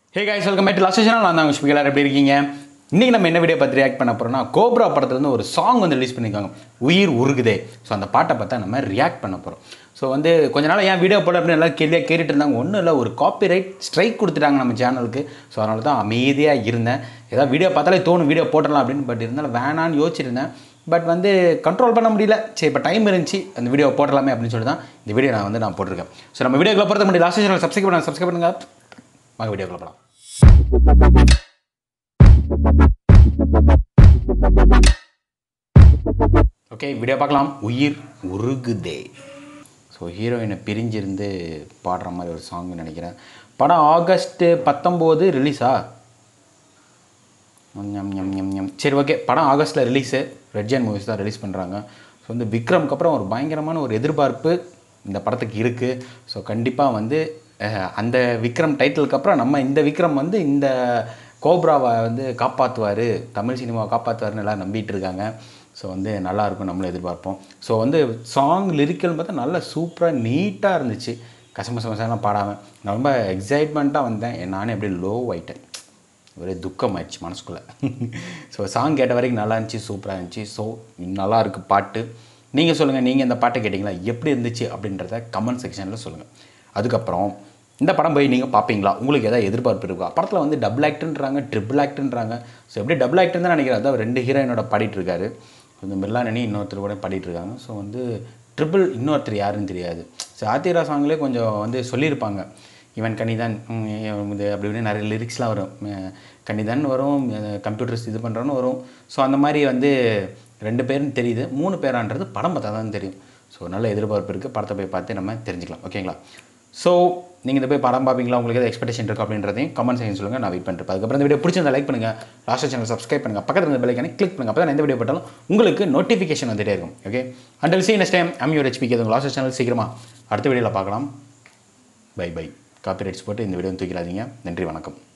hey guys welcome back to last channel நான் தான் உங்கள் ஸ்பீக்கர் எப்படி இருக்கீங்க இன்றைக்கி நம்ம என்ன வீடியோ பற்றி ரியாக்ட் பண்ண போகிறோம்னா கோப்ரா படத்துலேருந்து ஒரு சாங் வந்து ரிலீஸ் பண்ணியிருக்காங்க உயிர் உருகுதே ஸோ அந்த பாட்டை பார்த்தா நம்ம ரியாக்ட் பண்ண போகிறோம் ஸோ வந்து கொஞ்ச நாள் ஏன் வீடியோ போட அப்படின்னு எல்லாம் கேள்வியாக கேட்டுட்டு இருந்தாங்க ஒன்றும் இல்லை ஒரு காப்பிரைட் ஸ்ட்ரைக் கொடுத்துட்டாங்க நம்ம சேனலுக்கு ஸோ அதனால தான் அமைதியாக இருந்தேன் ஏதாவது வீடியோ பார்த்தாலே தோணும் வீடியோ போட்டுடலாம் அப்படின்னு பட் இருந்தாலும் வேணான்னு யோசிச்சிருந்தேன் பட் வந்து கண்ட்ரோல் பண்ண முடியல சரி இப்போ டைம் இருந்துச்சு அந்த வீடியோ போடலாமே அப்படின்னு சொல்லி தான் இந்த வீடியோ நான் வந்து நான் போட்டிருக்கேன் ஸோ நம்ம வீடியோக்குள்ள போகிறது முன்னாடி லாஸ்ட் சேனல் சப்ஸ்கிரைப் பண்ணுங்க சப்ஸ்கிரைப் பண்ணுங்க வாங்க வீடியோக்குள்ள போகலாம் ஓகே வீடியோ பார்க்கலாம் உயிர் உருகுதே ஸோ ஹீரோயினை பிரிஞ்சிருந்து பாடுற மாதிரி ஒரு சாங் நினைக்கிறேன் படம் ஆகஸ்ட்டு பத்தொம்போது ரிலீஸா ஞம் ஞம் ஞம் ஞம் சரி ஓகே படம் ஆகஸ்ட்டில் ரிலீஸு ரெட் ஜெயின் மூவிஸ் தான் ரிலீஸ் பண்ணுறாங்க ஸோ வந்து விக்ரம்க்கு அப்புறம் ஒரு பயங்கரமான ஒரு எதிர்பார்ப்பு இந்த படத்துக்கு இருக்குது ஸோ கண்டிப்பாக வந்து அஹ், அந்த விக்ரம் டைட்டிலுக்கு அப்புறம் நம்ம இந்த விக்ரம் வந்து இந்த கோப்ராவை வந்து காப்பாற்றுவார் தமிழ் சினிமாவை காப்பாற்றுவார்னு எல்லாம் நம்பிட்டு இருக்காங்க ஸோ வந்து நல்லா இருக்கும் நம்மளும் எதிர்பார்ப்போம் ஸோ வந்து சாங் லிரிக்கல்னு பார்த்தா நல்லா சூப்பராக நீட்டாக இருந்துச்சு கசமசமசம்லாம் பாடாமல் நான் ரொம்ப எக்ஸைட்மெண்ட்டாக வந்தேன் நானே அப்படியே லோ ஆயிட்டேன் ஒரே துக்கம் ஆயிடுச்சு மனசுக்குள்ளே ஸோ சாங் கேட்ட வரைக்கும் நல்லா இருந்துச்சு சூப்பராக இருந்துச்சு ஸோ நல்லா இருக்கு பாட்டு நீங்கள் சொல்லுங்கள் நீங்கள் இந்த பாட்டை கேட்டிங்களா எப்படி இருந்துச்சு அப்படின்றத கமெண்ட் செக்ஷனில் சொல்லுங்கள் அதுக்கப்புறம் இந்த படம் போய் நீங்கள் பார்ப்பீங்களா உங்களுக்கு எதாவது எதிர்பார்ப்பு இருக்கா படத்தில் வந்து டபுள் ஆக்ட்ன்றாங்க ட்ரிபிள் ஆக்ட்ன்றாங்க ஸோ எப்படி டபுள் ஆக்ட்னு தான் நினைக்கிறேன் அதான் ரெண்டு ஹீரோயினோட பாடிட்டு இருக்காரு கொஞ்சம் மிர்லானி இன்னொருத்தர் கூட பாடிட்டு இருக்காங்க ஸோ வந்து ட்ரிபிள் இன்னொருத்தர் யாருன்னு தெரியாது ஸோ ஆத்திரா சாங்லேயே கொஞ்சம் வந்து சொல்லியிருப்பாங்க இவன் கனிதான் ம், இவன் இது அப்படி இப்படின்னு நிறைய லிரிக்ஸ்லாம் வரும் அஹ் கனிதான் வரும் கம்ப்யூட்டர்ஸ் இது பண்ணுறோன்னு வரும் ஸோ அந்த மாதிரி வந்து ரெண்டு பேரும் தெரியுது மூணு பேரான்றது படம் பார்த்தா தான் தெரியும் ஸோ நல்ல எதிர்பார்ப்பு இருக்குது படத்தை போய் பார்த்து நம்ம தெரிஞ்சுக்கலாம் ஓகேங்களா ஸோ நீங்கள் இந்த போய் படம் பார்ப்பீங்களா உங்களுக்கு எதாவது எக்ஸ்பெக்டேஷன் இருக்கா அப்படின்றதையும் கமெண்ட் செக்ஷன் சொல்லுங்கள் நான் வெயிட் பண்ணிட்டு அதுக்கப்புறம் இந்த வீடியோ பிடிச்சிருந்தா லைக் பண்ணுங்கள் லாஸ்ட் சேனல் சப்ஸ்கிரைப் பண்ணுங்கள் பக்கத்தில் இருந்த பெல்லைக்கானே கிளிக் பண்ணுங்கள் அப்போ தான் எந்த வீடியோ போட்டாலும் உங்களுக்கு நோட்டிஃபிகேஷன் வந்துட்டே இருக்கும் ஓகே அண்டல் சி நெக்ஸ்ட் டைம் அம் யூர் ஹெச்பிக்கு எதுவும் லாஸ்ட் சேனல் சீக்கிரமாக அடுத்த வீடியோவில் பார்க்கலாம் பை பை காப்பிரைட்ஸ் போட்டு இந்த வீடியோ தூக்கிடாதீங்க நன்றி வணக்கம்